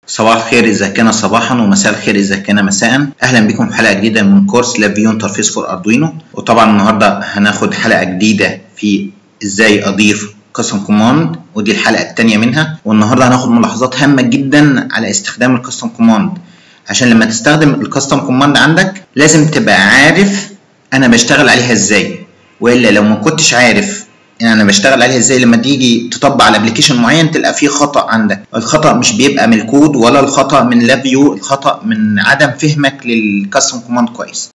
صباح الخير إذا كان صباحا ومساء الخير إذا كان مساء أهلا بكم في حلقة جديدة من كورس لاب فيو انترفيس فور أردوينو وطبعا النهاردة هناخد حلقة جديدة في إزاي أضيف كاستم كوماند ودي الحلقة التانية منها والنهاردة هناخد ملاحظات هامة جدا على استخدام الكاستم كوماند عشان لما تستخدم الكاستم كوماند عندك لازم تبقى عارف أنا بشتغل عليها إزاي وإلا لو ما كنتش عارف يعني انا بشتغل عليها ازاي لما تيجي تطبق على ابلكيشن معين تلقى فيه خطا عندك الخطا مش بيبقى من الكود ولا الخطا من لاب فيو الخطا من عدم فهمك للكاستم كوماند كويس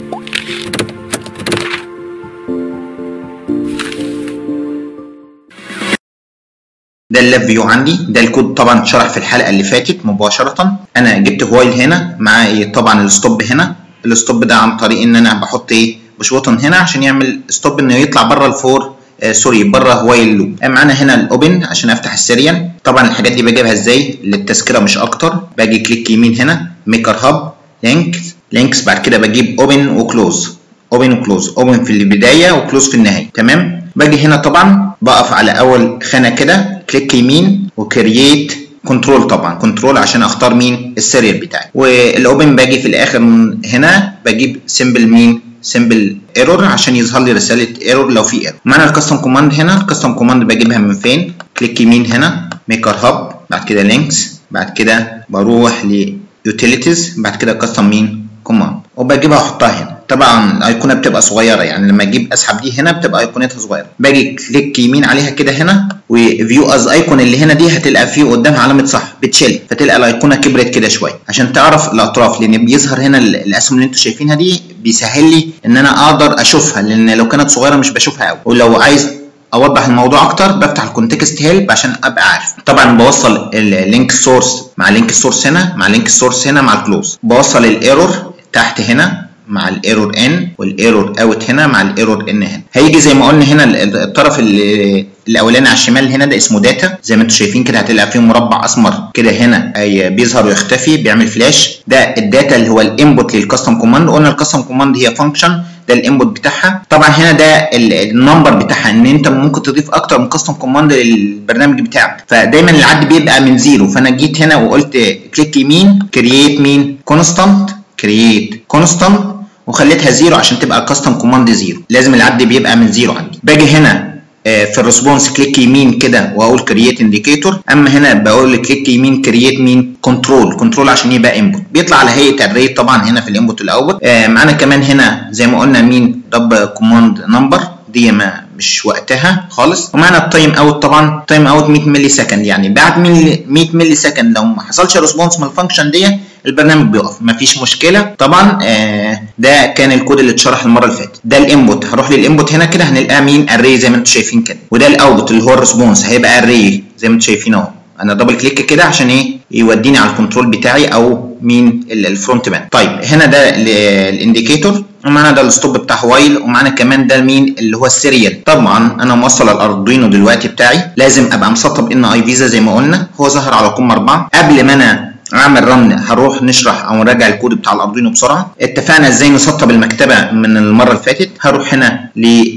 ده اللاب فيو عندي ده الكود طبعا اتشرح في الحلقه اللي فاتت مباشره انا جبت هوايل هنا مع إيه طبعا الستوب هنا الستوب ده عن طريق ان انا بحط ايه بشوطن هنا عشان يعمل ستوب انه يطلع بره الفور آه سوري بره هوايل لوب معانا هنا الاوبن عشان افتح السيريال طبعا الحاجات دي بجيبها ازاي للتذكره مش اكتر باجي كليك يمين هنا ميكر هاب لينكس لينكس بعد كده بجيب اوبن وكلوز اوبن وكلوز اوبن في البدايه وكلوز في النهايه تمام باجي هنا طبعا بقف على اول خانه كده كليك يمين وكرييت كنترول طبعا كنترول عشان اختار مين السيريال بتاعي والاوبن باجي في الاخر من هنا بجيب سيمبل مين سمبل ايرور عشان يظهر لي رساله ايرور لو في ايرور معانا الكاستم كوماند هنا الكاستم كوماند بجيبها من فين كليك يمين هنا ميكر هاب بعد كده لينكس بعد كده بروح ليوتيليتيز بعد كده كاستم مين كوماند وبجيبها احطها هنا طبعا الايقونه بتبقى صغيره يعني لما اجيب اسحب دي هنا بتبقى ايقونتها صغيره باجي كليك يمين عليها كده هنا وفيو از ايكون اللي هنا دي هتلقى فيه قدامها علامه صح بتشيل فتلقى الايقونه كبرت كده شويه عشان تعرف الاطراف لان بيظهر هنا الاسهم اللي انتوا شايفينها دي بيسهل لي ان انا اقدر اشوفها لان لو كانت صغيره مش بشوفها قوي ولو عايز اوضح الموضوع اكتر بفتح الكونتكست هيلب عشان ابقى عارف طبعا بوصل اللينك سورس مع لينك سورس هنا مع لينك سورس هنا مع الكلوز بوصل الايرور تحت هنا مع الايرور ان والايرور اوت هنا مع الايرور ان هنا هيجي زي ما قلنا هنا الطرف الاولاني على الشمال هنا ده اسمه داتا زي ما انتم شايفين كده هتلاقي فيه مربع اسمر كده هنا بيظهر ويختفي بيعمل فلاش ده الداتا اللي هو الانبوت للكاستم كوماند قلنا الكاستم كوماند هي فانكشن ده الانبوت بتاعها طبعا هنا ده النمبر بتاعها ان انت ممكن تضيف اكتر من كاستم كوماند للبرنامج بتاعك فدايما العد بيبقى من زيرو فانا جيت هنا وقلت كليك يمين كرييت مين كونستانت كرييت كونستانت وخليتها زيرو عشان تبقى الكاستم كوماند زيرو لازم العد بيبقى من زيرو عندي باجي هنا في الريسبونس كليك يمين كده واقول كرييت انديكيتور اما هنا بقول كليك يمين كرييت مين كنترول كنترول عشان يبقى انبوت بيطلع على هيئه الري طبعا هنا في الانبوت الاول آه معانا كمان هنا زي ما قلنا مين دب كوماند نمبر دي ما مش وقتها خالص ومعنا التايم اوت طبعا تايم اوت 100 ملي سكند يعني بعد 100 ملي سكند لو ما حصلش ريسبونس من الفانكشن دي البرنامج بيقف مفيش مشكله طبعا آه ده كان الكود اللي اتشرح المره اللي فاتت ده الانبوت هروح للانبوت هنا كده هنلقى مين اري زي ما انتم شايفين كده وده الاوتبوت اللي هو الريسبونس هيبقى اري زي ما انتم شايفين اهو انا دبل كليك كده عشان ايه يوديني على الكنترول بتاعي او مين الفرونت مان طيب هنا ده الانديكيتور ومعانا ده الستوب بتاع وايل ومعانا كمان ده مين اللي هو السيريال طبعا انا موصل الاردوينو دلوقتي بتاعي لازم ابقى مسطب ان اي فيزا زي ما قلنا هو ظهر على قمه 4 قبل ما انا اعمل رن هنروح نشرح او نراجع الكود بتاع الاردوينو بسرعه اتفقنا ازاي نسطب المكتبه من المره اللي فاتت هروح هنا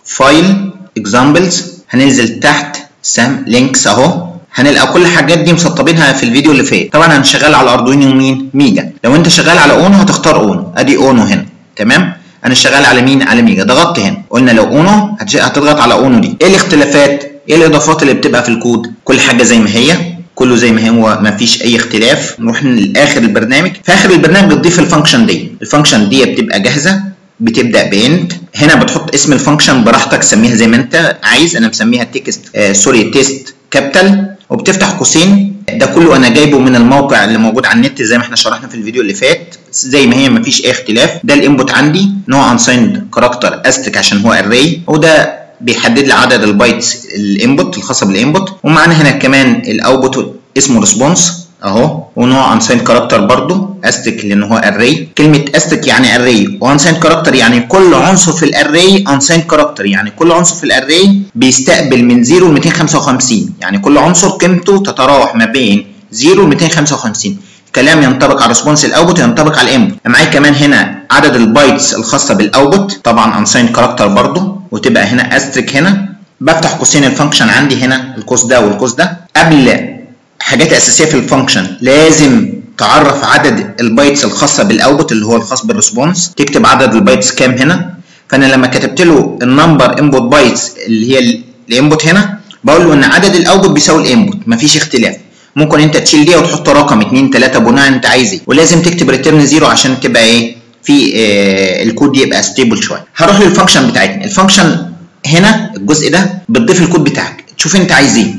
لفايل اكزامبلز هننزل تحت سام لينكس اهو هنلقى كل الحاجات دي مسطبينها في الفيديو اللي فات طبعا انا شغال على اردوينو مين ميجا لو انت شغال على اونو هتختار اونو ادي اونو هنا تمام انا شغال على مين على ميجا ضغطت هنا قلنا لو اونو هتضغط على اونو دي ايه الاختلافات ايه الاضافات اللي بتبقى في الكود كل حاجه زي ما هي كله زي ما هو ما فيش اي اختلاف نروح لاخر البرنامج في اخر البرنامج بتضيف الفانكشن دي الفانكشن دي بتبقى جاهزه بتبدا باند هنا بتحط اسم الفانكشن براحتك سميها زي ما انت عايز انا مسميها تكست آه سوري تيست كابيتال وبتفتح قوسين ده كله انا جايبه من الموقع اللي موجود على النت زي ما احنا شرحنا في الفيديو اللي فات زي ما هي مفيش اي اختلاف ده الانبوت عندي نوع انسايند كاركتر استك عشان هو اري وده بيحدد لي عدد البايتس الانبوت الخاصه بالانبوت ومعانا هنا كمان الاوتبوت اسمه ريسبونس اهو ونوع انسايند كاركتر برضو استك لان هو اري كلمه استك يعني اري وانسايند كاركتر يعني كل عنصر في الاري انسايند كاركتر يعني كل عنصر في الاري بيستقبل من 0 ل 255 يعني كل عنصر قيمته تتراوح ما بين 0 ل 255 كلام ينطبق على الريسبونس الاوتبوت ينطبق على الانبوت معايا كمان هنا عدد البايتس الخاصه بالاوتبوت طبعا انسايند كاركتر برضو وتبقى هنا استريك هنا بفتح قوسين الفانكشن عندي هنا القوس ده والقوس ده قبل حاجات اساسيه في الفانكشن لازم تعرف عدد البايتس الخاصه بالاوتبوت اللي هو الخاص بالريسبونس تكتب عدد البايتس كام هنا فانا لما كتبت له النمبر انبوت بايتس اللي هي الانبوت هنا بقول له ان عدد الاوتبوت بيساوي الانبوت مفيش اختلاف ممكن انت تشيل دي وتحط رقم 2 3 بناء انت عايز ايه ولازم تكتب ريتيرن زيرو عشان تبقى ايه في آه الكود يبقى ستيبل شويه هروح للفانكشن بتاعتنا الفانكشن هنا الجزء ده بتضيف الكود بتاعك تشوف انت عايز ايه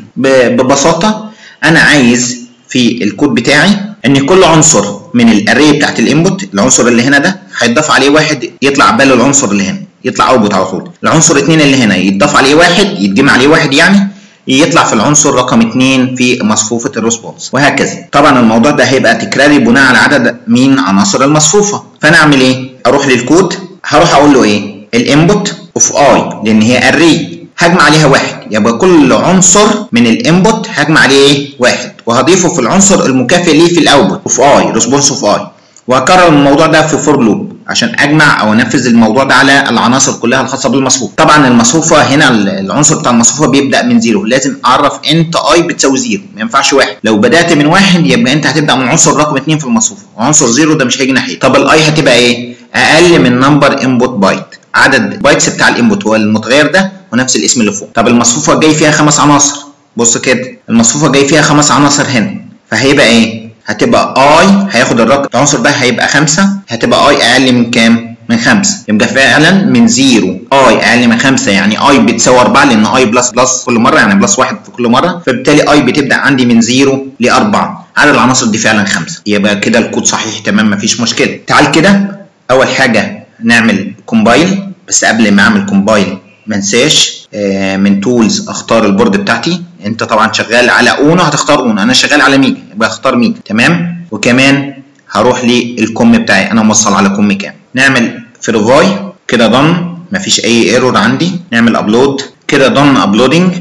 ببساطه انا عايز في الكود بتاعي ان كل عنصر من الاري بتاعت الانبوت العنصر اللي هنا ده هيتضاف عليه واحد يطلع باله العنصر اللي هنا يطلع اوتبوت على طول العنصر 2 اللي هنا يتضاف عليه واحد يتجمع عليه واحد يعني يطلع في العنصر رقم 2 في مصفوفة الريسبونس وهكذا طبعا الموضوع ده هيبقى تكراري بناء على عدد مين عناصر المصفوفة فانا اعمل ايه اروح للكود هروح اقول له ايه الانبوت اوف اي لان هي اري هجمع عليها واحد يبقى كل عنصر من الانبوت هجمع عليه ايه واحد وهضيفه في العنصر المكافئ ليه في الاوتبوت اوف اي ريسبونس اوف اي وهكرر الموضوع ده في فور لوب عشان اجمع او انفذ الموضوع ده على العناصر كلها الخاصه بالمصفوفه طبعا المصفوفه هنا العنصر بتاع المصفوفه بيبدا من زيرو لازم اعرف انت اي بتساوي زيرو ما ينفعش واحد لو بدات من واحد يبقى انت هتبدا من عنصر رقم اثنين في المصفوفه وعنصر زيرو ده مش هيجي ناحيه طب الاي هتبقى ايه اقل من نمبر انبوت بايت عدد بايتس بتاع الانبوت هو المتغير ده ونفس الاسم اللي فوق طب المصفوفه جاي فيها خمس عناصر بص كده المصفوفه جاي فيها خمس عناصر هنا فهيبقى ايه هتبقى اي هياخد الرقم العنصر ده هيبقى خمسة هتبقى اي اقل من كام من خمسة يبقى فعلا من زيرو اي اقل من خمسة يعني اي بتساوي أربعة لان اي بلس بلس كل مرة يعني بلس واحد في كل مرة فبالتالي اي بتبدأ عندي من زيرو لأربعة عدد العناصر دي فعلا خمسة يبقى كده الكود صحيح تمام مفيش مشكلة تعال كده اول حاجة نعمل كومبايل بس قبل ما اعمل كومبايل ما انساش من تولز اختار البورد بتاعتي انت طبعا شغال على اونو هتختار اونو انا شغال على ميجا يبقى اختار ميجا تمام وكمان هروح للكم بتاعي انا موصل على كم كام نعمل فيرفاي كده ضن مفيش اي ايرور عندي نعمل ابلود كده ضن ابلودنج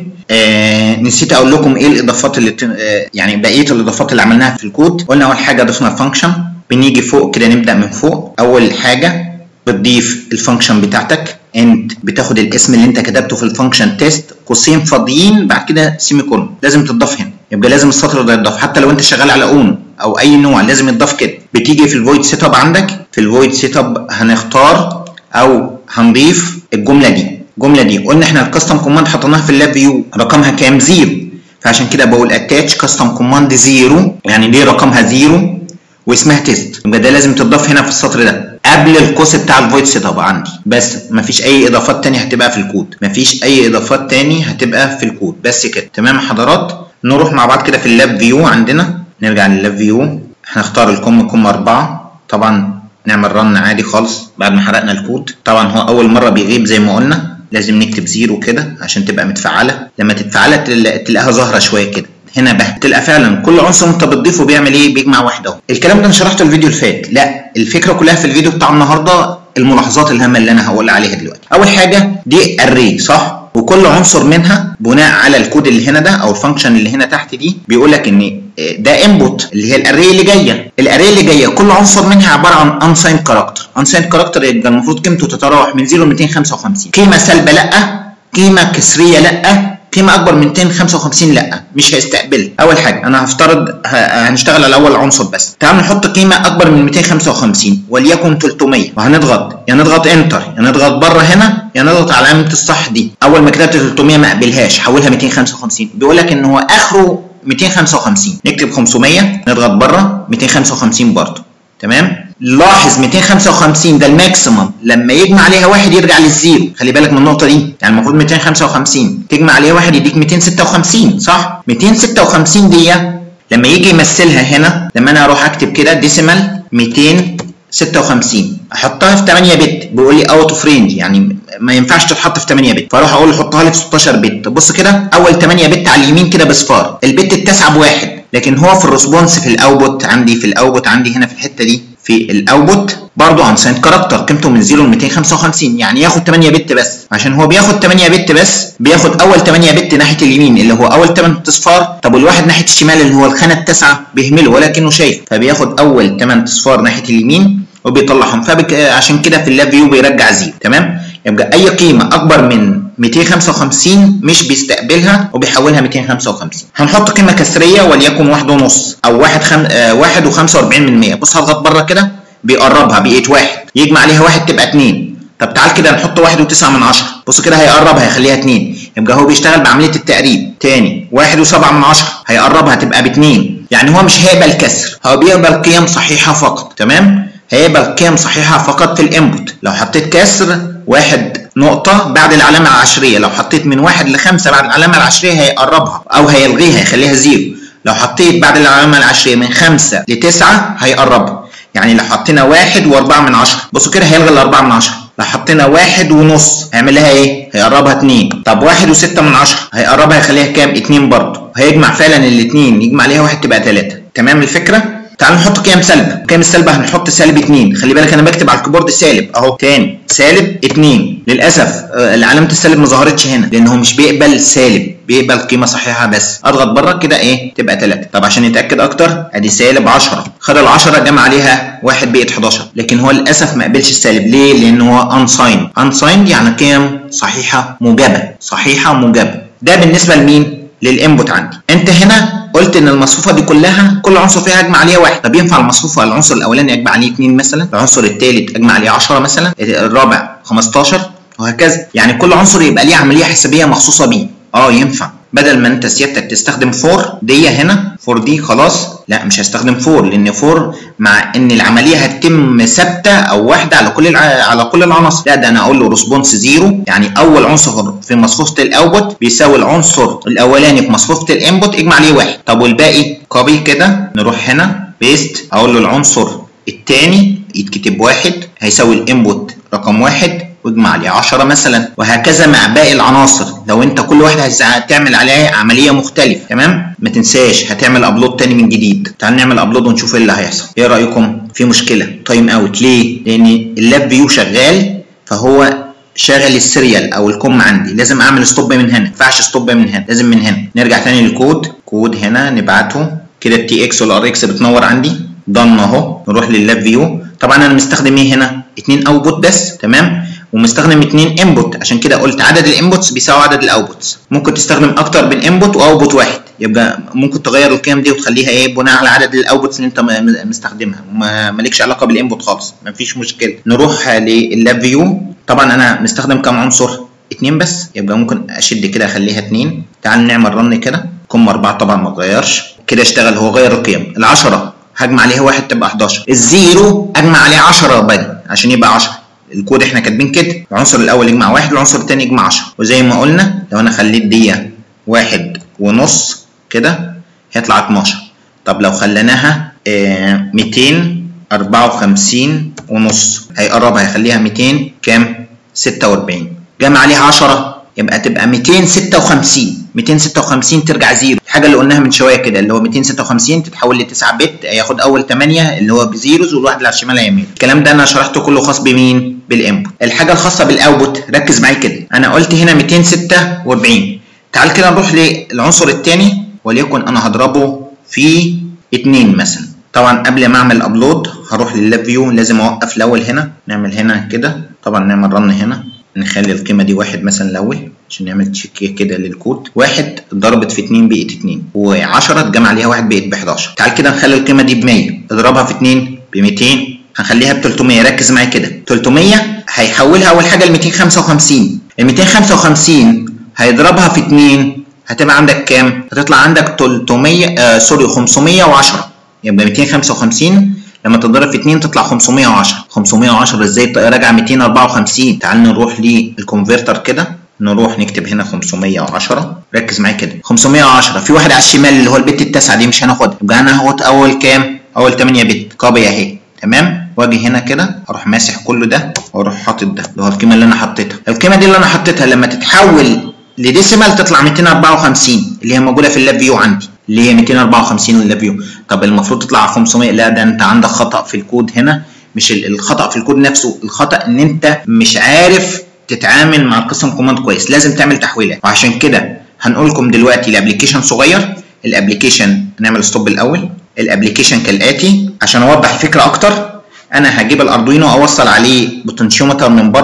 آه نسيت اقول لكم ايه الاضافات اللي آه يعني بقيه الاضافات اللي عملناها في الكود قلنا اول حاجه ضفنا فانكشن بنيجي فوق كده نبدا من فوق اول حاجه بتضيف الفانكشن بتاعتك انت بتاخد الاسم اللي انت كتبته في الفانكشن تيست قوسين فاضيين بعد كده سيمي كولون لازم تضاف هنا يبقى لازم السطر ده يتضاف حتى لو انت شغال على اونو او اي نوع لازم يتضاف كده بتيجي في الفويد سيت اب عندك في الفويد سيت اب هنختار او هنضيف الجمله دي الجمله دي قلنا احنا الكاستم كوماند حطيناها في اللاب فيو رقمها كام زيرو فعشان كده بقول اتاتش كاستم كوماند زيرو يعني دي رقمها زيرو واسمها تيست يبقى ده لازم تضاف هنا في السطر ده قبل القوس بتاع الفويد سيت اب عندي بس مفيش اي اضافات تانية هتبقى في الكود مفيش اي اضافات تاني هتبقى في الكود بس كده تمام يا حضرات نروح مع بعض كده في اللاب فيو عندنا نرجع لللاب فيو هنختار الكم كم أربعة طبعا نعمل رن عادي خالص بعد ما حرقنا الكود طبعا هو اول مره بيغيب زي ما قلنا لازم نكتب زيرو كده عشان تبقى متفعله لما تتفعلها تلاقيها ظاهره شويه كده هنا بقى تلقى فعلا كل عنصر انت بتضيفه بيعمل ايه بيجمع واحد اهو الكلام ده انا شرحته الفيديو اللي فات لا الفكره كلها في الفيديو بتاع النهارده الملاحظات الهامه اللي انا هقول عليها دلوقتي اول حاجه دي اري صح وكل عنصر منها بناء على الكود اللي هنا ده او الفانكشن اللي هنا تحت دي بيقول لك ان ده انبوت اللي هي الاري اللي جايه الاري اللي جايه كل عنصر منها عباره عن انسايند كاركتر انسايند كاركتر يبقى المفروض قيمته تتراوح من 0 ل 255 قيمه سالبه لا قيمه كسريه لا قيمه اكبر من 255 لا مش هيستقبل اول حاجه انا هفترض هنشتغل على اول عنصر بس تعال نحط قيمه اكبر من 255 وليكن 300 وهنضغط يا نضغط انتر يا نضغط بره هنا يا نضغط على علامه الصح دي اول ما كتبت 300 ما قبلهاش حولها 255 بيقول لك ان هو اخره 255 نكتب 500 نضغط بره 255 برضه تمام لاحظ 255 ده الماكسيمم لما يجمع عليها واحد يرجع للزيرو خلي بالك من النقطه دي يعني المفروض 255 تجمع عليها واحد يديك 256 صح 256 دي لما يجي يمثلها هنا لما انا اروح اكتب كده ديسيمال 256 احطها في 8 بت بيقول لي اوت اوف رينج يعني ما ينفعش تتحط في 8 بت فاروح اقول له حطها لي في 16 بت بص كده اول 8 بت على اليمين كده بصفار البت التاسعه بواحد لكن هو في الريسبونس في الاوتبوت عندي في الاوتبوت عندي هنا في الحته دي في الاوتبوت برضه انسايند كاركتر قيمته من 0 ل 255 يعني ياخد 8 بت بس عشان هو بياخد 8 بت بس بياخد اول 8 بت ناحيه اليمين اللي هو اول 8 اصفار طب والواحد ناحيه الشمال اللي هو الخانه التاسعه بيهمله ولكنه شايف فبياخد اول 8 اصفار ناحيه اليمين وبيطلعهم فعشان كده في اللاب فيو بيرجع زيرو تمام يبقى اي قيمه اكبر من 255 مش بيستقبلها وبيحولها 255 هنحط قيمه كسريه وليكن واحد ونص او واحد خم... آه واحد وخمسة من 100 بص هضغط بره كده بيقربها بقيت واحد يجمع عليها واحد تبقى اتنين طب تعال كده نحط واحد وتسعة من عشرة بص كده هيقربها هيخليها اتنين يبقى هو بيشتغل بعملية التقريب تاني واحد وسبعة من عشرة هيقربها تبقى باتنين يعني هو مش هيقبل كسر هو بيقبل قيم صحيحة فقط تمام هيقبل قيم صحيحة فقط في الانبوت لو حطيت كسر واحد نقطة بعد العلامة العشرية لو حطيت من واحد لخمسة بعد العلامة العشرية هيقربها أو هيلغيها هيخليها زيرو لو حطيت بعد العلامة العشرية من خمسة لتسعة هيقربها يعني لو حطينا واحد وأربعة من عشرة بصوا كده هيلغي الأربعة من عشرة لو حطينا واحد ونص هيعمل لها ايه؟ هيقربها اتنين طب واحد وستة من عشرة هيقربها يخليها كام؟ اتنين برضه هيجمع فعلا الاتنين يجمع عليها واحد تبقى تلاتة تمام الفكرة؟ تعالوا نحط قيم سلبة قيم السلبة هنحط سالب 2 خلي بالك انا بكتب على الكيبورد سالب اهو تاني سالب 2 للاسف علامة السالب ما ظهرتش هنا لان هو مش بيقبل سالب بيقبل قيمة صحيحة بس اضغط بره كده ايه تبقى 3 طب عشان نتاكد اكتر ادي سالب 10 خد ال 10 جمع عليها 1 بقت 11 لكن هو للاسف ما قبلش السالب ليه لان هو انسايند انسايند يعني قيم صحيحة موجبة صحيحة موجبة ده بالنسبة لمين للانبوت عندي انت هنا قلت ان المصفوفه دي كلها كل عنصر فيها اجمع عليها واحد طب ينفع المصفوفه العنصر الاولاني اجمع عليه 2 مثلا العنصر الثالث اجمع عليه 10 مثلا الرابع 15 وهكذا يعني كل عنصر يبقى ليه عمليه حسابيه مخصوصه بيه اه ينفع بدل ما انت سيادتك تستخدم فور دي هنا فور دي خلاص لا مش هستخدم فور لان فور مع ان العمليه هتتم ثابته او واحده على كل الع... على كل العناصر لا ده انا اقول له ريسبونس زيرو يعني اول عنصر في مصفوفه الاوتبوت بيساوي العنصر الاولاني في مصفوفه الانبوت اجمع عليه واحد طب والباقي كوبي كده نروح هنا بيست اقول له العنصر الثاني يتكتب واحد هيساوي الانبوت رقم واحد واجمع عليه 10 مثلا وهكذا مع باقي العناصر لو انت كل واحد هتعمل عليها عمليه مختلفه تمام ما تنساش هتعمل ابلود تاني من جديد تعال نعمل ابلود ونشوف ايه اللي هيحصل ايه رايكم في مشكله تايم اوت ليه لان اللاب فيو شغال فهو شاغل السيريال او الكوم عندي لازم اعمل ستوب من هنا ما ينفعش ستوب من هنا لازم من هنا نرجع تاني للكود كود هنا نبعته كده التي اكس والار اكس بتنور عندي ضن اهو نروح لللاب فيو طبعا انا مستخدم ايه هنا اتنين اوتبوت بس تمام ومستخدم اتنين انبوت عشان كده قلت عدد الانبوتس بيساوي عدد الاوتبوتس ممكن تستخدم اكتر من انبوت واوتبوت واحد يبقى ممكن تغير القيم دي وتخليها ايه بناء على عدد الاوتبوتس اللي انت مستخدمها مالكش علاقه بالانبوت خالص مفيش مشكله نروح لللاب فيو طبعا انا مستخدم كام عنصر اتنين بس يبقى ممكن اشد كده اخليها اتنين تعال نعمل رن كده كم اربعة طبعا ما اتغيرش كده اشتغل هو غير القيم العشرة هجمع عليها واحد تبقى 11 الزيرو اجمع عليه 10 بدل عشان يبقى 10 الكود احنا كاتبين كده العنصر الاول يجمع واحد والعنصر الثاني يجمع 10 وزي ما قلنا لو انا خليت دي واحد ونص كده هيطلع 12 طب لو خليناها اه 254 ونص هيقربها هيخليها 200 كام 46 جمع عليها 10 يبقى تبقى 256 256 ترجع زيرو الحاجه اللي قلناها من شويه كده اللي هو 256 تتحول ل 9 بت ياخد اول 8 اللي هو بزيروز والواحد اللي على الشمال هيميل الكلام ده انا شرحته كله خاص بمين بالانبوت الحاجه الخاصه بالاوتبوت ركز معايا كده انا قلت هنا 246 تعال كده نروح للعنصر الثاني وليكن انا هضربه في 2 مثلا طبعا قبل ما اعمل ابلود هروح لللاب فيو لازم اوقف الاول هنا نعمل هنا كده طبعا نعمل رن هنا نخلي القيمه دي واحد مثلا الاول عشان نعمل تشيك كده للكود واحد ضربت في 2 بقت 2 و10 اتجمع عليها واحد بقت ب 11 تعال كده نخلي القيمه دي ب 100 اضربها في 2 ب 200 هنخليها ب 300 ركز معايا كده 300 هيحولها اول حاجه ل 255 ال 255 هيضربها في 2 هتبقى عندك كام؟ هتطلع عندك 300 آه سوري 510 يبقى 255 لما تضرب في 2 تطلع 510 510 ازاي راجع 254 تعال نروح للكونفرتر كده نروح نكتب هنا 510 ركز معايا كده 510 في واحد على الشمال اللي هو البت التاسعه دي مش هناخدها يبقى انا هاخد اول كام اول 8 بت كوبي اهي تمام واجي هنا كده اروح ماسح كل ده واروح حاطط ده اللي هو القيمه اللي انا حطيتها القيمه دي اللي انا حطيتها لما تتحول لديسيمال تطلع 254 اللي هي موجوده في اللاب فيو عندي اللي هي 254 اللاب فيو طب المفروض تطلع 500 لا ده انت عندك خطا في الكود هنا مش الخطا في الكود نفسه الخطا ان انت مش عارف تتعامل مع القسم كوماند كويس لازم تعمل تحويلات وعشان كده هنقول لكم دلوقتي الابلكيشن صغير الابلكيشن هنعمل ستوب الاول الابلكيشن كالاتي عشان اوضح الفكره اكتر انا هجيب الاردوينو اوصل عليه بوتنشيومتر من بره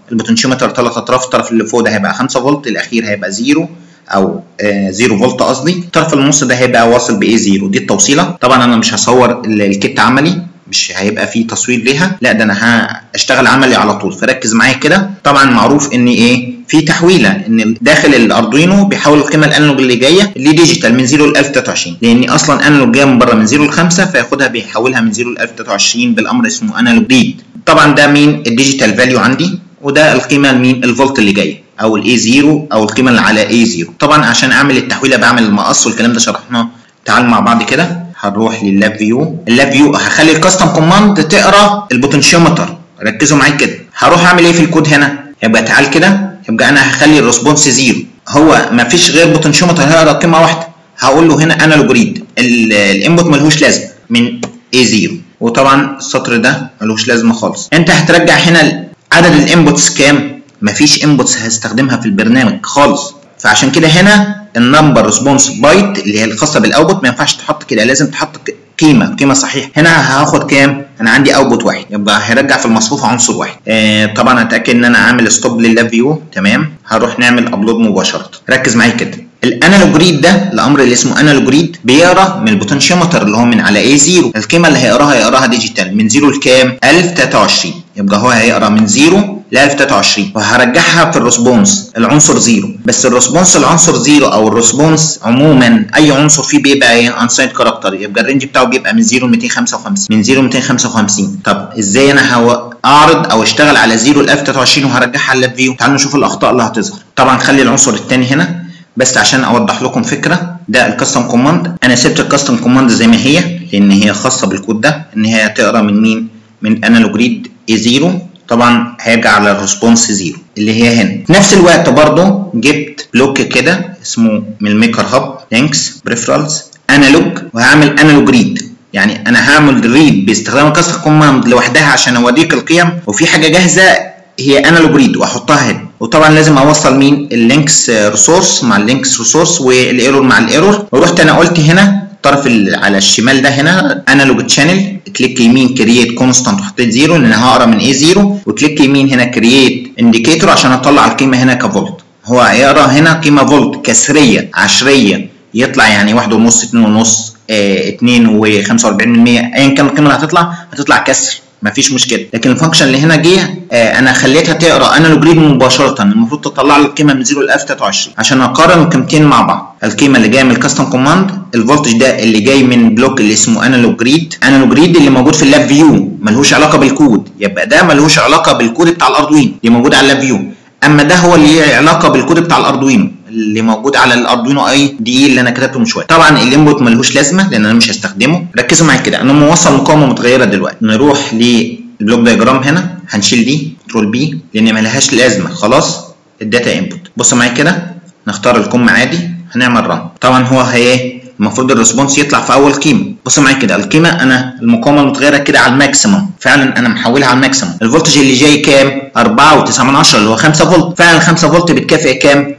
البوتنشيومتر ثلاث اطراف الطرف اللي فوق ده هيبقى 5 فولت الاخير هيبقى 0 او 0 آه فولت قصدي الطرف النص ده هيبقى واصل بايه 0 دي التوصيله طبعا انا مش هصور الكيت عملي مش هيبقى فيه تصوير ليها لا ده انا هشتغل عملي على طول فركز معايا كده طبعا معروف ان ايه في تحويله ان داخل الاردوينو بيحول القيمه الانالوج اللي جايه لديجيتال من 0 ل 1023 لان اصلا انالوج جايه من بره من 0 ل 5 فياخدها بيحولها من 0 ل 1023 بالامر اسمه انالوج ريد طبعا ده مين الديجيتال فاليو عندي وده القيمه مين الفولت اللي جايه او الاي 0 او القيمه اللي على اي 0 طبعا عشان اعمل التحويله بعمل المقص والكلام ده شرحناه تعالوا مع بعض كده هنروح لللاب فيو اللاب فيو هخلي الكاستم كوماند تقرا البوتنشيومتر ركزوا معايا كده هروح اعمل ايه في الكود هنا يبقى تعال كده يبقى انا هخلي الريسبونس زيرو هو ما فيش غير بوتنشيومتر هيقرا قيمه واحده هقول له هنا انالوج ريد الانبوت ملهوش لازمه من اي 0 وطبعا السطر ده ملهوش لازمه خالص انت هترجع هنا عدد الانبوتس كام مفيش انبوتس هستخدمها في البرنامج خالص فعشان كده هنا النمبر ريسبونس بايت اللي هي الخاصه بالاوتبوت ما ينفعش تحط كده لازم تحط قيمه قيمه صحيحه هنا هاخد كام انا عندي اوتبوت واحد يبقى هيرجع في المصفوفه عنصر واحد آه طبعا اتاكد ان انا عامل ستوب لللاب فيو تمام هروح نعمل ابلود مباشره ركز معايا كده الانالوج ريد ده الامر اللي اسمه انالوج ريد بيقرا من البوتنشيومتر اللي هو من على اي 0 القيمه اللي هيقراها هيقراها ديجيتال من 0 لكام 1023 يبقى هو هيقرا من 0 ل 1023 وهرجعها في الريسبونس العنصر 0 بس الريسبونس العنصر 0 او الريسبونس عموما اي عنصر فيه بيبقى ايه انسايد كاركتر يبقى الرينج بتاعه بيبقى من 0 ل 255 من 0 ل 255 طب ازاي انا هو اعرض او اشتغل على 0 ل 1023 وهرجعها اللاب فيو تعالوا نشوف الاخطاء اللي هتظهر طبعا خلي العنصر الثاني هنا بس عشان اوضح لكم فكره ده الكاستم كوماند انا سبت الكاستم كوماند زي ما هي لان هي خاصه بالكود ده ان هي تقرا من مين من انالوج ريد اي 0 طبعا هيرجع على الريسبونس 0 اللي هي هنا في نفس الوقت برضو جبت بلوك كده اسمه من الميكر هاب لينكس بريفرالز انالوج وهعمل انالوج ريد يعني انا هعمل ريد باستخدام الكاستم كوماند لوحدها عشان اوريك القيم وفي حاجه جاهزه هي انالوج ريد واحطها هنا وطبعا لازم اوصل مين اللينكس ريسورس مع اللينكس ريسورس والايرور مع الايرور ورحت انا قلت هنا الطرف على الشمال ده هنا انالوج تشانل كليك يمين كرييت كونستانت وحطيت زيرو لان هقرا من اي 0 وكليك يمين هنا كرييت انديكيتور عشان اطلع القيمه هنا كفولت هو هيقرا هنا قيمه فولت كسريه عشريه يطلع يعني واحد ونص اتنين ونص اه اتنين وخمسة واربعين من مية ايا كان القيمه اللي هتطلع هتطلع كسر مفيش مشكله لكن الفانكشن اللي هنا جه آه انا خليتها تقرا انالوج ريد مباشره المفروض تطلع لي القيمه من 0 ل 1023 عشان اقارن القيمتين مع بعض القيمه اللي جايه من الكاستم كوماند الفولتج ده اللي جاي من بلوك اللي اسمه انالوج ريد انالوج ريد اللي موجود في اللاب فيو ملهوش علاقه بالكود يبقى ده ملهوش علاقه بالكود بتاع الاردوينو اللي موجود على اللاب فيو اما ده هو اللي ليه علاقه بالكود بتاع الاردوينو اللي موجود على الاردوينو اي دي اللي انا كتبته من شويه طبعا الانبوت ملهوش لازمه لان انا مش هستخدمه ركزوا معايا كده انا موصل مقاومه متغيره دلوقتي نروح للبلوك دايجرام هنا هنشيل دي كنترول بي لان ملهاش لازمه خلاص الداتا انبوت بص معايا كده نختار الكم عادي هنعمل رن طبعا هو هي المفروض الريسبونس يطلع في اول قيمه بص معايا كده القيمه انا المقاومه المتغيره كده على الماكسيمم فعلا انا محولها على الماكسيمم الفولتج اللي جاي كام 4.9 من 10 اللي هو 5 فولت فعلا 5 فولت بتكافئ كام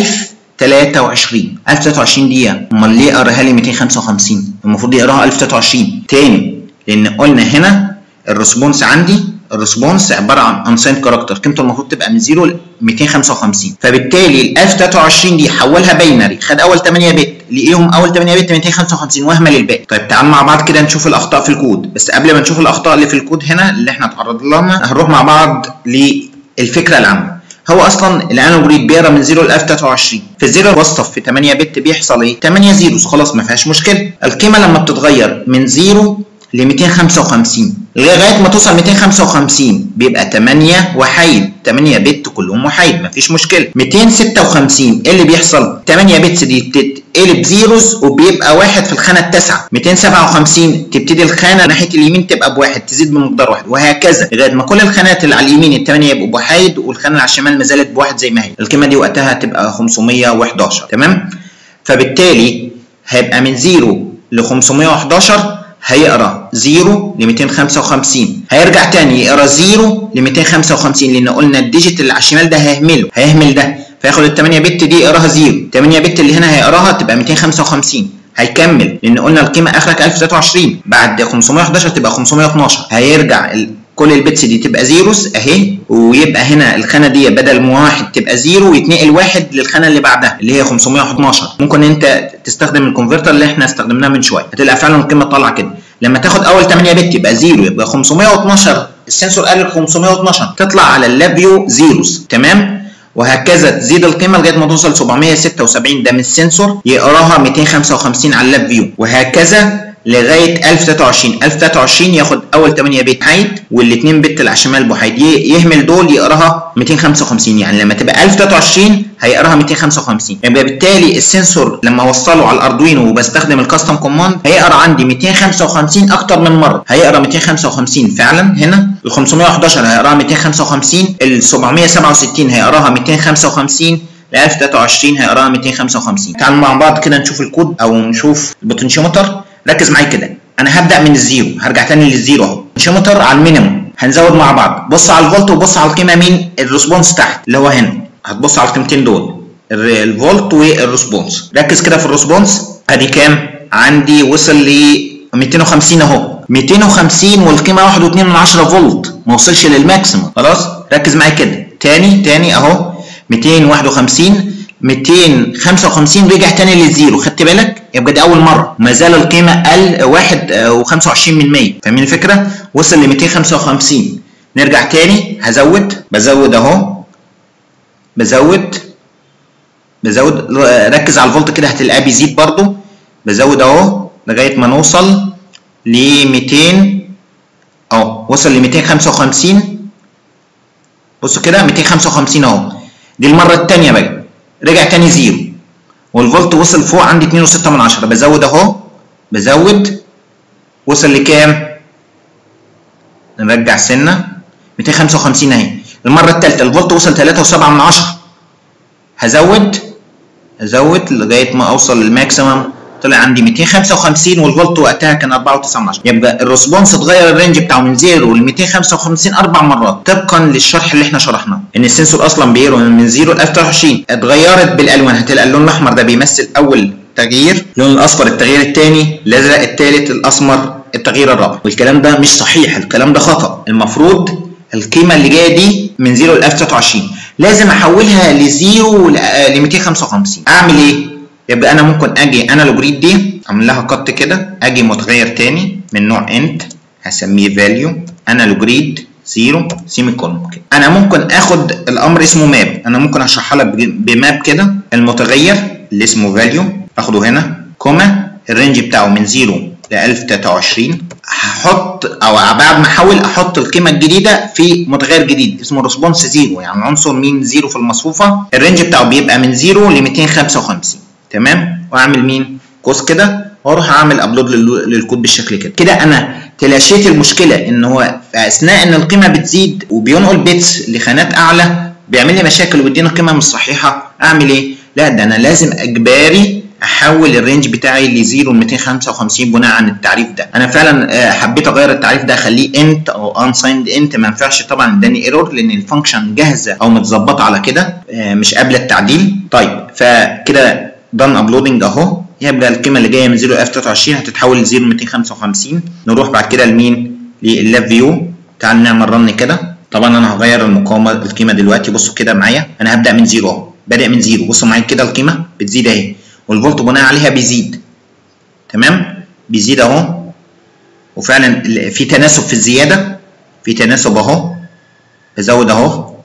1023 1023 دقيقه امال ليه قراها لي 255 المفروض يقراها 1023 تاني لان قلنا هنا الريسبونس عندي الريسبونس عباره عن انسايند كاركتر قيمته المفروض تبقى من 0 ل 255 فبالتالي ال 1023 دي حولها باينري خد اول 8 بت لقيهم اول 8 بت 255 واهمل الباقي طيب تعال مع بعض كده نشوف الاخطاء في الكود بس قبل ما نشوف الاخطاء اللي في الكود هنا اللي احنا اتعرضنا لها هنروح مع بعض للفكره العامه هو اصلا الانالوج ريد بيقرا من 0 ل 1023 في الزيرو وصف في 8 بت بيحصل ايه 8 زيروز خلاص ما فيهاش مشكله القيمه لما بتتغير من 0 ل 255 لغايه ما توصل 255 بيبقى 8 وحيد 8 بت كلهم وحيد مفيش مشكله 256 ايه اللي بيحصل 8 بتس دي بتتقلب زيروز وبيبقى واحد في الخانه التاسعه 257 تبتدي الخانه ناحيه اليمين تبقى بواحد تزيد بمقدار واحد وهكذا لغايه ما كل الخانات اللي على اليمين الثمانيه يبقوا بوحيد والخانه اللي على الشمال ما زالت بواحد زي ما هي القيمه دي وقتها هتبقى 511 تمام فبالتالي هيبقى من 0 ل 511 هيقرا 0 ل 255 هيرجع تاني يقرا 0 ل 255 لان قلنا الديجيت اللي على الشمال ده هيهمله هيهمل ده فياخد ال 8 بت دي يقراها 0 8 بت اللي هنا هيقراها تبقى 255 هيكمل لان قلنا القيمه اخرك 1023 بعد 511 تبقى 512 هيرجع كل البيتس دي تبقى زيروز اهي ويبقى هنا الخانه دي بدل ما واحد تبقى زيرو ويتنقل واحد للخانه اللي بعدها اللي هي 512 ممكن انت تستخدم الكونفرتر اللي احنا استخدمناه من شويه هتلاقي فعلا القيمه طالعه كده لما تاخد اول 8 بت يبقى زيرو يبقى 512 السنسور قال 512 تطلع على اللابيو زيروز تمام وهكذا تزيد القيمه لغايه ما توصل 776 ده من السنسور يقراها 255 على اللاب فيو وهكذا لغايه 1023 1023 ياخد اول 8 بت حيد والاثنين بت اللي على الشمال بحيد يهمل دول يقراها 255 يعني لما تبقى 1023 هيقراها 255 يبقى بالتالي السنسور لما اوصله على الاردوينو وبستخدم الكاستم كوماند هيقرا عندي 255 اكتر من مره هيقرا 255 فعلا هنا ال 511 هيقراها 255 ال 767 هيقراها 255 ل 1023 هيقراها 255 تعالوا مع بعض كده نشوف الكود او نشوف البوتنشيومتر ركز معايا كده انا هبدا من الزيرو هرجع تاني للزيرو اهو البوتنشيومتر على المينيموم هنزود مع بعض بص على الفولت وبص على القيمه مين الريسبونس تحت اللي هو هنا هتبص على القيمتين دول الفولت والريسبونس ركز كده في الريسبونس ادي كام عندي وصل ل 250 اهو 250 والقيمه 1.2 من 10 فولت ما وصلش للماكسيموم خلاص ركز معايا كده تاني تاني اهو 251 255 رجع تاني للزيرو خدت بالك يبقى دي اول مره ما زال القيمه قل 1 و25 من 100 فاهمين الفكره وصل ل 255 نرجع تاني هزود بزود اهو بزود بزود ركز على الفولت كده هتلاقيه بيزيد برضو بزود اهو لغايه ما نوصل ل 200 اهو وصل ل 255 بصوا كده 255 اهو دي المره الثانيه بقى رجع تاني زيرو والفولت وصل فوق عندي 2.6 من 10 بزود اهو بزود وصل لكام؟ نرجع سنه 255 اهي المره الثالثه الفولت وصل 3.7 من 10 هزود ازود لغايه ما اوصل للماكسيمم طلع عندي 255 والفولت وقتها كان 4.9 يبقى الريسبونس اتغير الرينج بتاعه من 0 ل 255 اربع مرات طبقا للشرح اللي احنا شرحناه ان السنسور اصلا بيقرا من 0 ل 1023 اتغيرت بالالوان هتلاقي اللون الاحمر ده بيمثل اول تغيير اللون الاصفر التغيير الثاني الازرق الثالث الاسمر التغيير الرابع والكلام ده مش صحيح الكلام ده خطا المفروض القيمه اللي جايه دي من 0 ل 1023 لازم احولها ل 0 ل 255 اعمل ايه يبقى انا ممكن اجي انالوج ريد دي اعمل لها قط كده اجي متغير تاني من نوع انت هسميه فاليو انالوج ريد 0 سيمي كولوم كده انا ممكن اخد الامر اسمه ماب انا ممكن اشرحها لك بماب كده المتغير اللي اسمه فاليو اخده هنا كوما الرينج بتاعه من 0 ل 1023 هحط او بعد ما احول احط القيمه الجديده في متغير جديد اسمه ريسبونس زيرو يعني عنصر مين زيرو في المصفوفه الرينج بتاعه بيبقى من 0 ل 255 تمام واعمل مين قوس كده واروح اعمل ابلود للكود بالشكل كده كده انا تلاشيت المشكله ان هو في اثناء ان القيمه بتزيد وبينقل بيتس لخانات اعلى بيعمل لي مشاكل ويدينا قيمه مش صحيحه اعمل ايه لا ده انا لازم اجباري احول الرينج بتاعي ل 0 ل 255 بناء عن التعريف ده انا فعلا حبيت اغير التعريف ده اخليه انت او unsigned انت ما ينفعش طبعا اداني ايرور لان الفانكشن جاهزه او متظبطه على كده مش قابله التعديل طيب فكده دان ابلودنج اهو يبقى القيمه اللي جايه من 0 ل 23 هتتحول ل 0 255 نروح بعد كده لمين لللاب فيو تعال نعمل رن كده طبعا انا هغير المقاومه القيمه دلوقتي بصوا كده معايا انا هبدا من 0 اهو بادئ من 0 بصوا معايا كده القيمه بتزيد اهي والفولت بناء عليها بيزيد تمام بيزيد اهو وفعلا في تناسب في الزياده في تناسب اهو بزود اهو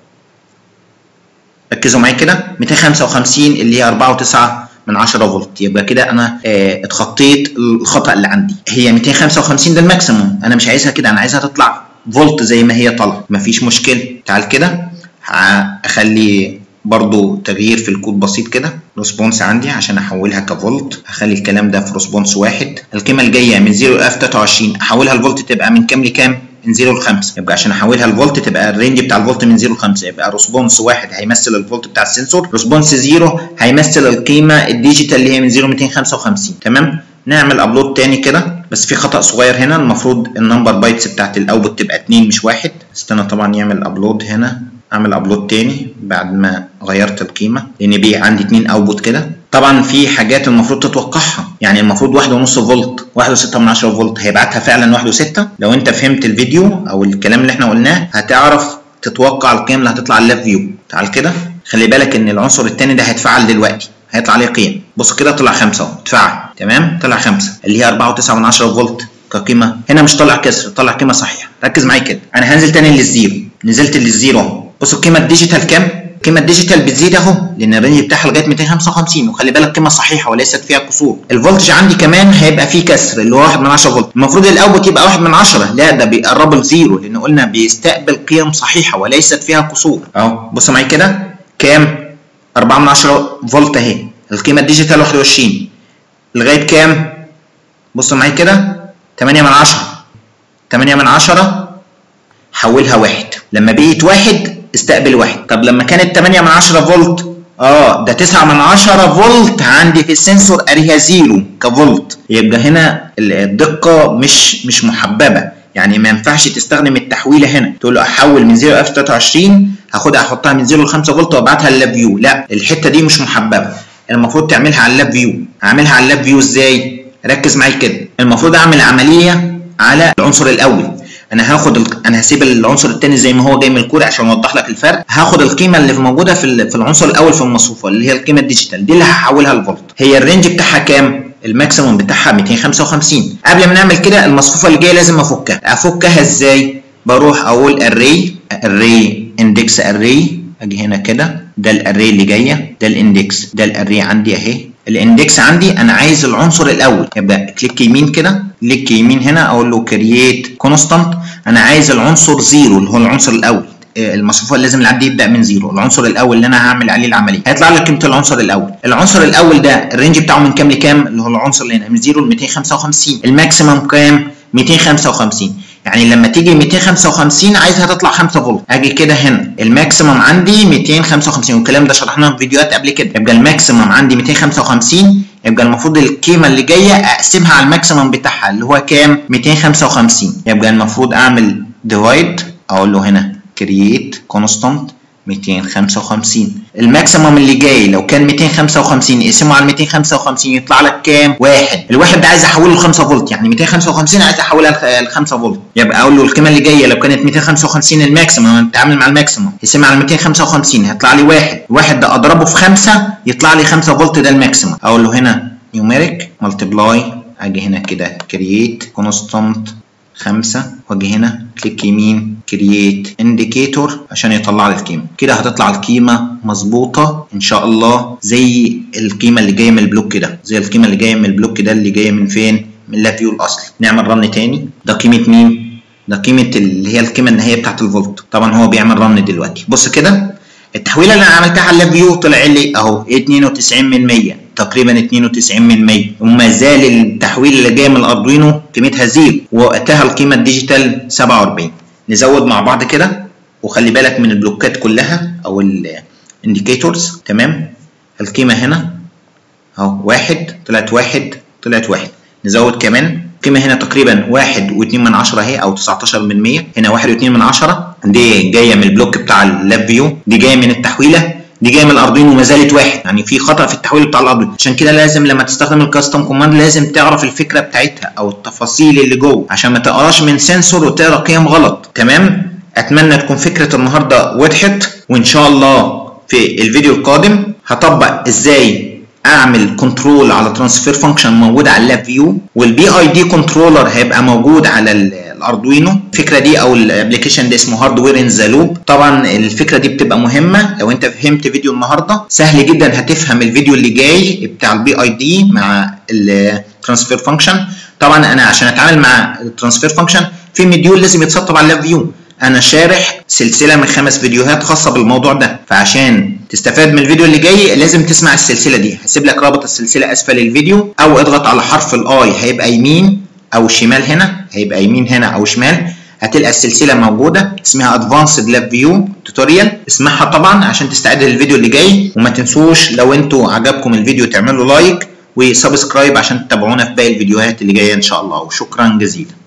ركزوا معايا كده 255 اللي هي 4.9 من 10 فولت يبقى كده انا اه اتخطيت الخطا اللي عندي هي 255 ده الماكسيموم انا مش عايزها كده انا عايزها تطلع فولت زي ما هي طالعه مفيش مشكله تعال كده اخلي برضو تغيير في الكود بسيط كده ريسبونس عندي عشان احولها كفولت هخلي الكلام ده في ريسبونس واحد القيمه الجايه من 0 ل 23 احولها الفولت تبقى من كام لكام من 0 ل 5 يبقى عشان احولها الفولت تبقى الرينج بتاع الفولت من 0 ل 5 يبقى ريسبونس واحد هيمثل الفولت بتاع السنسور ريسبونس 0 هيمثل القيمه الديجيتال اللي هي من 0 ل 255 تمام نعمل ابلود تاني كده بس في خطا صغير هنا المفروض النمبر بايتس بتاعت الاوتبوت تبقى 2 مش واحد استنى طبعا يعمل ابلود هنا اعمل ابلود تاني بعد ما غيرت القيمه لان بي عندي اتنين اوتبوت كده طبعا في حاجات المفروض تتوقعها يعني المفروض واحد ونص فولت واحد وستة من عشرة فولت هيبعتها فعلا واحد وستة لو انت فهمت الفيديو او الكلام اللي احنا قلناه هتعرف تتوقع القيم اللي هتطلع اللاب فيو تعال كده خلي بالك ان العنصر التاني ده هيتفعل دلوقتي هيطلع عليه قيم بص كده طلع خمسة اهو اتفعل تمام طلع خمسة اللي هي أربعة وتسعة من عشرة فولت كقيمة هنا مش طالع كسر طالع قيمة صحيحة ركز معايا كده أنا هنزل تاني للزيرو نزلت للزيرو أهو بص القيمة الديجيتال كام؟ القيمة الديجيتال بتزيد أهو لأن الرينج بتاعها لغاية 255 وخلي بالك قيمة صحيحة وليست فيها قصور الفولتج عندي كمان هيبقى فيه كسر اللي هو 1 من 10 فولت المفروض الأوتبوت يبقى 1 من 10 لا ده بيقرب لزيرو لأن قلنا بيستقبل قيم صحيحة وليست فيها قصور أهو بص معايا كده كام؟ 4 من 10 فولت أهي القيمة الديجيتال 21 لغاية كام؟ بصوا معايا كده 8 من 10 8 من 10 حولها واحد لما بقيت واحد استقبل واحد طب لما كانت 8 من 10 فولت اه ده 9 من 10 فولت عندي في السنسور قاريها زيرو كفولت يبقى هنا الدقة مش مش محببة يعني ما ينفعش تستخدم التحويله هنا تقول له احول من 0 ل 23 هاخدها احطها من 0 ل 5 فولت وابعتها للاب فيو لا الحته دي مش محببه المفروض تعملها على اللاب فيو اعملها على اللاب فيو ازاي ركز معايا كده المفروض اعمل عمليه على العنصر الاول انا هاخد ال... انا هسيب العنصر الثاني زي ما هو جاي من الكود عشان اوضح لك الفرق هاخد القيمه اللي موجوده في ال... في العنصر الاول في المصفوفه اللي هي القيمه الديجيتال دي اللي هحولها لفولت هي الرينج بتاعها كام الماكسيموم بتاعها 255 قبل ما نعمل كده المصفوفه اللي جايه لازم افكها افكها ازاي بروح اقول array array index array اجي هنا كده ده الاري اللي جايه ده الاندكس ده الاري عندي اهي الاندكس عندي انا عايز العنصر الاول يبقى كليك يمين كده كليك يمين هنا اقول له كرييت كونستانت انا عايز العنصر زيرو اللي هو العنصر الاول المصفوفه لازم العد يبدا من زيرو العنصر الاول اللي انا هعمل عليه العمليه هيطلع لي قيمه العنصر الاول العنصر الاول ده الرينج بتاعه من كام لكام اللي هو العنصر اللي هنا من زيرو ل 255 الماكسيمم كام 255 يعني لما تيجي 255 عايزها تطلع 5 فولت اجي كده هنا الماكسيمم عندي 255 والكلام ده شرحناه في فيديوهات قبل كده يبقى الماكسيمم عندي 255 يبقى المفروض القيمه اللي جايه اقسمها على الماكسيمم بتاعها اللي هو كام 255 يبقى المفروض اعمل ديفايد اقول له هنا كرييت كونستانت 255 الماكسيمم اللي جاي لو كان 255 اقسمه على 255 يطلع لك كام؟ واحد الواحد ده عايز احوله ل 5 فولت يعني 255 عايز احولها ل 5 فولت يبقى اقول له القيمه اللي جايه لو كانت 255 الماكسيمم بتتعامل مع الماكسيمم اقسمها على 255 هيطلع لي واحد واحد ده اضربه في 5 يطلع لي 5 فولت ده الماكسيمم اقول له هنا نيوميريك ملتبلاي اجي هنا كده كرييت كونستانت خمسة واجي هنا كليك يمين كرييت انديكيتور عشان يطلع لي القيمه كده هتطلع القيمه مظبوطه ان شاء الله زي القيمه اللي جايه من البلوك ده زي القيمه اللي جايه من البلوك ده اللي جايه من فين من لافيو الاصلي نعمل رن تاني ده قيمه مين ده قيمه اللي هي القيمه النهائيه بتاعت الفولت طبعا هو بيعمل رن دلوقتي بص كده التحويله اللي انا عملتها على اللافيو طلع لي اهو 92 من 100 تقريبا 92 من 100 وما زال التحويل اللي جاي من الاردوينو قيمتها زيرو ووقتها القيمه الديجيتال 47 نزود مع بعض كده وخلي بالك من البلوكات كلها او الانديكيتورز تمام القيمه هنا اهو واحد طلعت واحد طلعت واحد نزود كمان القيمه هنا تقريبا واحد واتنين من عشرة اهي او 19 من 100 هنا واحد واتنين من عشرة دي جايه من البلوك بتاع اللاب فيو دي جايه من التحويله دي جايه من الاردوينو وما زالت واحد يعني في خطا في التحويل بتاع الاردوينو عشان كده لازم لما تستخدم الكاستم كوماند لازم تعرف الفكره بتاعتها او التفاصيل اللي جوه عشان ما تقراش من سنسور وتقرا قيم غلط تمام اتمنى تكون فكره النهارده وضحت وان شاء الله في الفيديو القادم هطبق ازاي اعمل كنترول على ترانسفير فانكشن موجود على اللاب فيو والبي اي دي كنترولر هيبقى موجود على الاردوينو الفكره دي او الابلكيشن ده اسمه هاردوير ان ذا لوب طبعا الفكره دي بتبقى مهمه لو انت فهمت فيديو النهارده سهل جدا هتفهم الفيديو اللي جاي بتاع البي اي دي مع الترانسفير فانكشن طبعا انا عشان اتعامل مع الترانسفير فانكشن في مديول لازم يتسطب على اللاب فيو انا شارح سلسله من خمس فيديوهات خاصه بالموضوع ده فعشان تستفاد من الفيديو اللي جاي لازم تسمع السلسله دي هسيب لك رابط السلسله اسفل الفيديو او اضغط على حرف الاي هيبقى يمين او شمال هنا هيبقى يمين هنا او شمال هتلقى السلسله موجوده اسمها ادفانسد لاب فيو توتوريال اسمعها طبعا عشان تستعد للفيديو اللي جاي وما تنسوش لو انتوا عجبكم الفيديو تعملوا لايك وسبسكرايب عشان تتابعونا في باقي الفيديوهات اللي جايه ان شاء الله وشكرا جزيلا